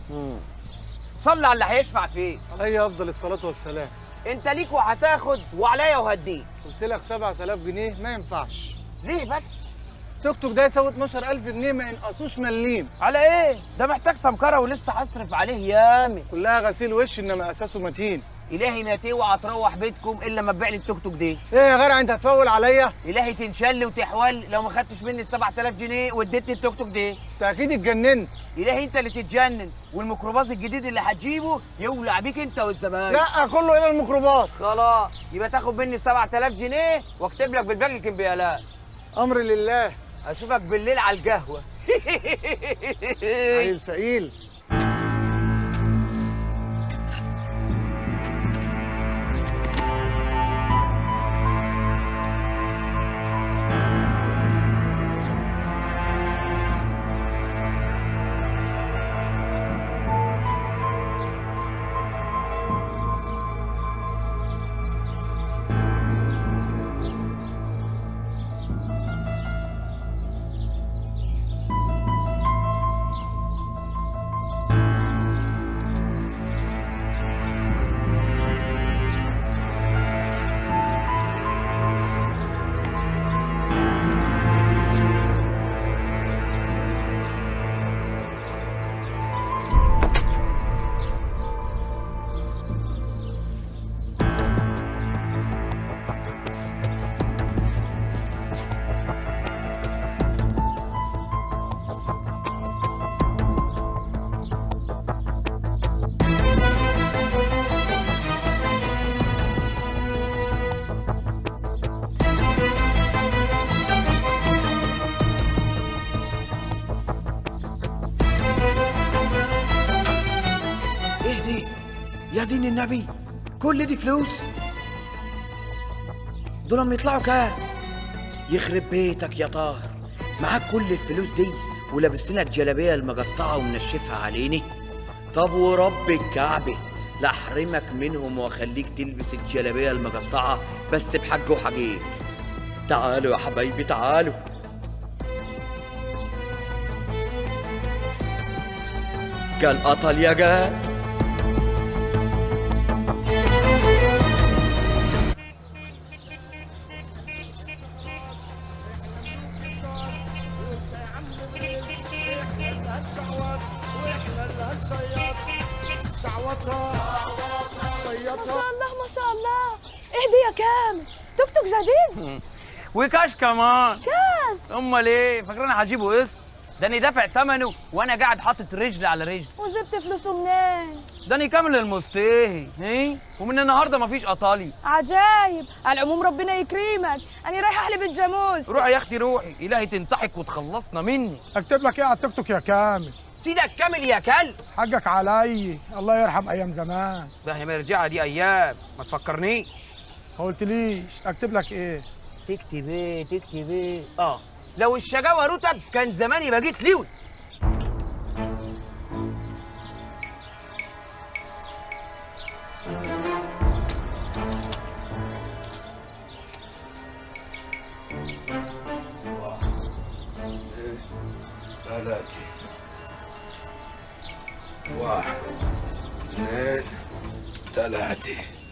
صلي على اللي هيشفع فيه علي افضل الصلاه والسلام انت ليك وهتاخد وعليا وهديك قلت لك 7000 جنيه ما ينفعش ليه بس توك توك ده يساوي 12000 جنيه ما ينقصوش مليم على ايه ده محتاج سمكره ولسه هصرف عليه يامي كلها غسيل وش انما اساسه متين الهي ما توعى تروح بيتكم الا لما تبيع لي التوك توك دي ايه يا غير انت هتفول عليا الهي تنشل وتحول لو ما خدتش مني ال 7000 جنيه واديتني التوك توك دي انت اكيد اتجننت الهي انت اللي تتجنن والميكروباص الجديد اللي هتجيبه يولع بيك انت والزباين لا كله الى الميكروباص خلاص يبقى تاخد مني 7000 جنيه واكتب لك بالباقي الكمبيالات امر لله اشوفك بالليل على القهوه عيل سئيل ايه دي يا دين النبي كل دي فلوس دول لما يطلعوا كام يخرب بيتك يا طاهر معاك كل الفلوس دي ولابس لنا الجلابيه المقطعه ومنشفها عليني طب ورب الكعبه لا احرمك منهم واخليك تلبس الجلابيه المقطعه بس بحج وحقيق تعالوا يا حبايبي تعالوا قال قتل يا قال الله ما شاء الله اهدي يا كامل توك توك جديد وكاش كمان كاش امال ايه فاكرين هجيبه قسط ده انا دافع ثمنه وانا قاعد حاطط رجل على رجل وجبت فلوسه منين ده انا كامل المستهي ايه ومن النهارده مفيش قطالي عجايب على العموم ربنا يكرمك انا رايحه احلب الجاموس روحي يا اختي روحي الهي تنتحك وتخلصنا مني اكتب لك ايه على التيك توك يا كامل سيدك كامل يا كلب حقك علي الله يرحم ايام زمان ده هي مرجعه دي ايام ما تفكرنيش ما قلتليش اكتب لك ايه تكتب ايه تكتب ايه اه لو الشجاوه رتب كان زماني بقيت ليوي ثلاثة واحد اثنين ثلاثة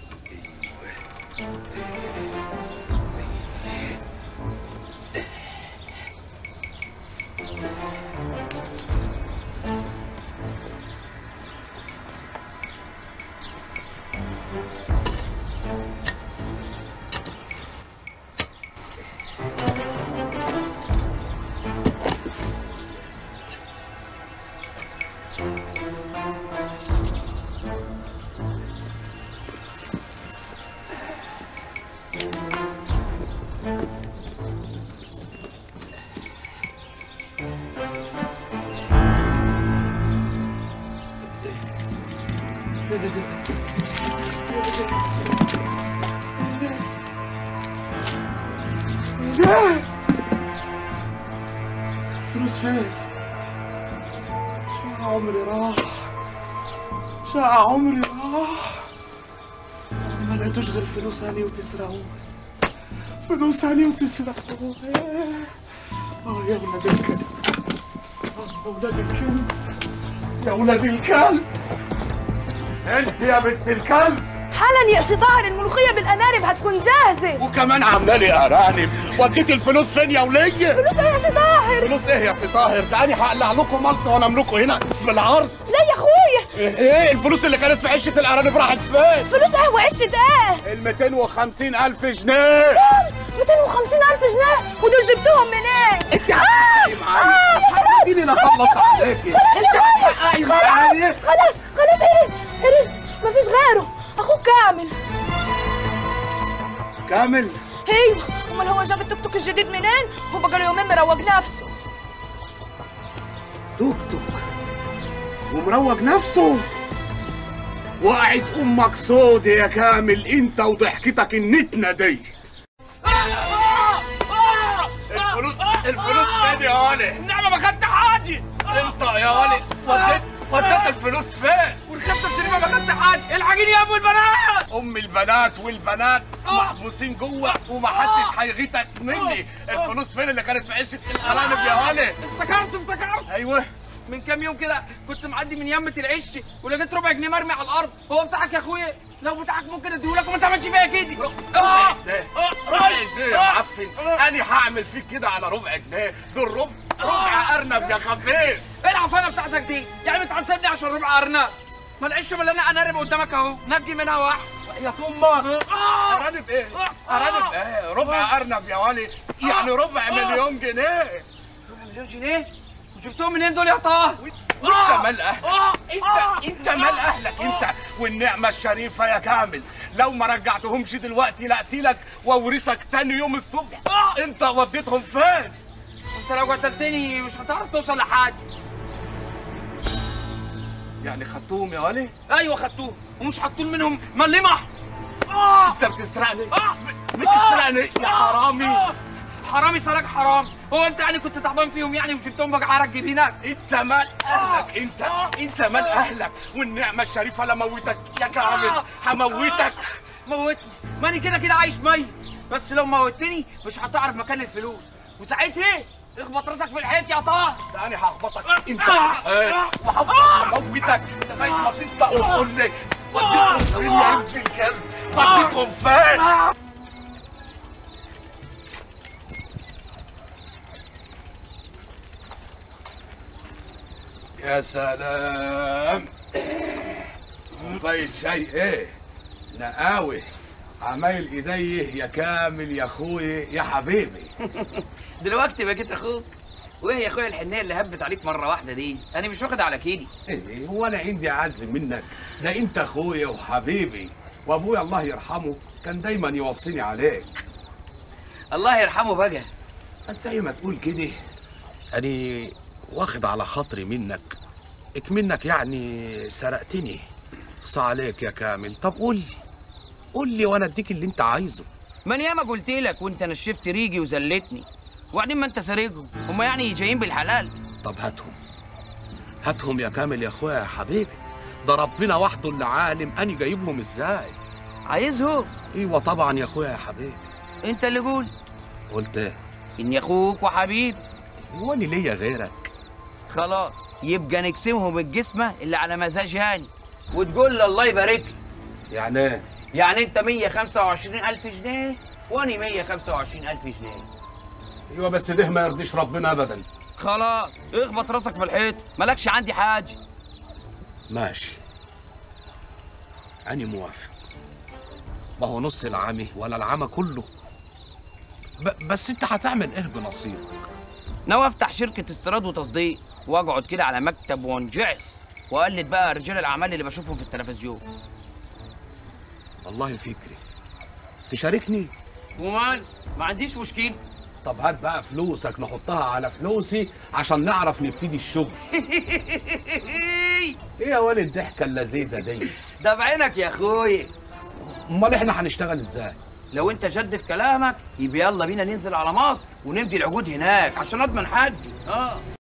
فلوس فين؟ شقى عمري راح شقى عمري راح ما لقيتوش غير فلوس علي وتسرقوه فلوس علي وتسرقوه اه يا ولاد الكلب اه يا ولاد الكلب يا ولاد الكلب انت يا بنت الكلب حالا يا سي طاهر الملوخيه بالانارب هتكون جاهزه وكمان عامله لي ارانب وديت الفلوس فين يا وليه فلوس ايه يا سي طاهر فلوس ايه يا سي طاهر ده انا هقلع لكم ملط وانا املكه هنا بالعرض لا يا اخويا ايه ايه الفلوس اللي كانت في عشه الارانب راحت فين فلوس ايه وعشه ايه ال 250 الف جنيه 250 الف جنيه ودول جبتوهم منين انت هتحققي معايا هتديني لا اخلص عليكي انت هتحققي معايا خلاص خلاص عرفت عرفت مفيش غيره اخوك كامل كامل ايوه امال هو جاب التوك توك الجديد منين هو بقى له يومين مروج نفسه توك توك ومروج نفسه وقعت امك سود يا كامل انت وضحكتك النتنه دي الفلوس الفلوس فين يا ولي النعمة ما خدت حاجة انت يا ولي وديت وديت الفلوس فين والخمسة السينما ما خدت حاجة الحقيني يا ابو البنات ام البنات والبنات محبوسين جوه ومحدش هيغيتك مني الفلوس فين اللي كانت في عشه الارانب يا ولي افتكرت افتكرت ايوه من كام يوم كده كنت معدي من يمة العش ولقيت ربع جنيه مرمي على الارض هو بتاعك يا اخويا لو بتاعك ممكن اديهولك وما تعملش فيا كده ربع جنيه آه، ربع آه، جنيه يا آه. معفن انا هعمل فيك كده على ربع جنيه دول ربع ربع ارنب يا خفيف ايه العفانه بتاعتك دي يعني انت هتسيبني عشان ربع ارنب ما العش مليانه انارب قدامك اهو نجي منها واحد يا امك آه. ارانب ايه آه. ارانب ايه ربع ارنب يا ولي يعني ربع مليون جنيه ربع مليون جنيه وجبتهم منين دول يا طه وانت مال اهلك آه. انت آه. انت مال اهلك انت والنعمه الشريفه يا كامل لو ما رجعتهمش دلوقتي لاقتلك واورثك تاني يوم الصبح آه. انت وديتهم فين انت لو قتلتني مش هتعرف توصل لحاجه يعني خدتهم يا ولي ايوه خدتوه ومش حاطين منهم ملمح آه. انت بتسرقني آه. بتسرقني يا حرامي آه. حرامي سرق حرام هو انت يعني كنت تعبان فيهم يعني وجبتهم بقى عرق جبينك انت مال اهلك انت انت مال اهلك والنعمه الشريفه لموتك يا كامل هموتك موتني ماني كده كده عايش ميت بس لو موتني مش هتعرف مكان الفلوس وساعتها اخبط راسك في الحيط يا طه ده انا هخبطك انت آه. آه. وهفضل اموتك لغايه ما تنطق وتقول لي وديتهم فين يا ابن الكلب وديتهم فين يا سلام كوباية شاي ايه نقاوي عمايل ايديه يا كامل يا اخويا يا حبيبي دلوقتي بقيت اخوك وايه يا اخويا الحنيه اللي هبت عليك مره واحده دي انا مش واخد على كيدي ايه هو انا عندي اعز منك ده انت اخويا وحبيبي وابويا الله يرحمه كان دايما يوصيني عليك الله يرحمه بقى بس زي ما تقول كده أنا واخد على خاطري منك اكمنك يعني سرقتني اقصى عليك يا كامل طب قول لي قول لي وانا اديك اللي انت عايزه من ياما قلت لك وانت نشفت ريجي وزلتني وبعدين ما انت سارقهم هما يعني جايين بالحلال طب هاتهم هاتهم يا كامل يا اخويا يا حبيبي ده ربنا وحده اللي عالم اني جايبهم ازاي عايزهم ايوه طبعا يا اخويا يا حبيبي انت اللي قول قلت ايه اني اخوك وحبيبي هو انا ليا غيرك خلاص يبقى نقسمهم الجسمه اللي على مزاج هاني وتقول له الله يبارك لي يعني ايه يعني انت 125 الف جنيه وانا 125 الف جنيه ايوه بس ده ما يرضيش ربنا ابدا خلاص اخبط راسك في الحيط مالكش عندي حاجه ماشي أنا موافق ما هو نص العامي ولا العامة كله ب... بس انت هتعمل ايه بنصيبك ناوي افتح شركه استيراد وتصدير واقعد كده على مكتب وانجعس واقلد بقى رجال الاعمال اللي بشوفهم في التلفزيون والله فكري تشاركني ومال ما عنديش مشكله طب هات بقى فلوسك نحطها على فلوسي عشان نعرف نبتدي الشغل ايه يا ولد الضحكة اللذيذة دي ده بعينك يا اخويا امال احنا هنشتغل ازاي لو انت جد في كلامك يبقى يلا بينا ننزل على مصر ونمضي العقود هناك عشان اضمن حقي اه